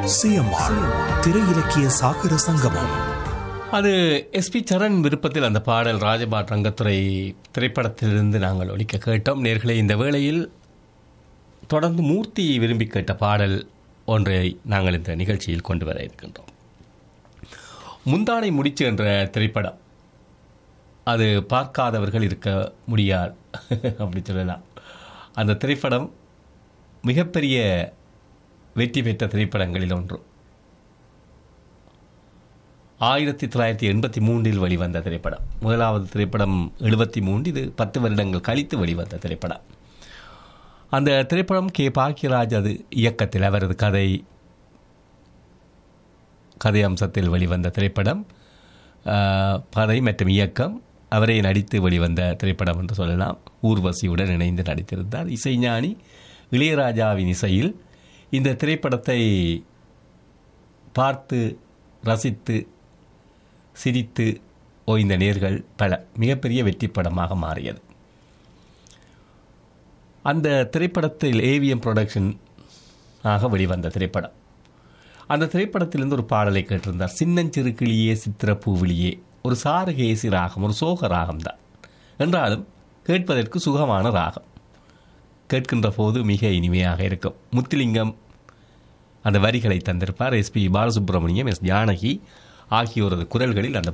CMR திரை இலக்கிய சாகர சங்கமம் அது எஸ்பி சரண் விருப்பத்தில் அந்த பாடல் ராஜபாட் ரங்கத்துறை திரைப்படத்திலிருந்து நாங்கள் ஒலிக்க கேட்டோம் நேர்களே இந்த வேளையில் தொடர்ந்து மூர்த்தி விரும்பி கேட்ட பாடல் ஒன்றை நாங்கள் இந்த நிகழ்ச்சியில் கொண்டு வர இருக்கின்றோம் முந்தானை முடிச்சு என்ற திரைப்படம் அது பார்க்காதவர்கள் இருக்க முடியாது அப்படி சொல்லலாம் அந்த திரைப்படம் மிகப்பெரிய வெற்றி பெற்ற திரைப்படங்களில் ஒன்று ஆயிரத்தி தொள்ளாயிரத்தி எண்பத்தி மூன்றில் வெளிவந்த திரைப்படம் முதலாவது திரைப்படம் எழுபத்தி மூன்று இது பத்து வருடங்கள் கழித்து வெளிவந்த திரைப்படம் அந்த திரைப்படம் கே பாக்கியராஜ் அது இயக்கத்தில் அவரது கதை கதை அம்சத்தில் வெளிவந்த திரைப்படம் ஆஹ், கதை மற்றும் இயக்கம் அவரே நடித்து வெளிவந்த திரைப்படம் என்று சொல்லலாம் ஊர்வசியுடன் இணைந்து நடித்திருந்தார் இசைஞானி இளையராஜாவின் இசையில் இந்த திரைப்படத்தை பார்த்து ரசித்து சிரித்து ஓய்ந்த நேர்கள் பல மிகப்பெரிய வெற்றி படமாக மாறியது அந்த திரைப்படத்தில் ஏவிஎம் புரொடக்ஷன் ஆக வெளிவந்த திரைப்படம் அந்த திரைப்படத்திலிருந்து ஒரு பாடலை கேட்டிருந்தார் சின்னஞ்சிறு கிளியே சித்திர பூவிலியே ஒரு சாரகேசி ராகம் ஒரு சோக ராகம் தான் என்றாலும் கேட்பதற்கு சுகமான ராகம் கேட்கின்ற போது மிக இனிமையாக இருக்கும் முத்துலிங்கம் அந்த வரிகளை தந்திருப்பார் எஸ்பி பாலசுப்ரமணியம் எஸ் ஜானகி ஆகியோரது குரல்களில் அந்த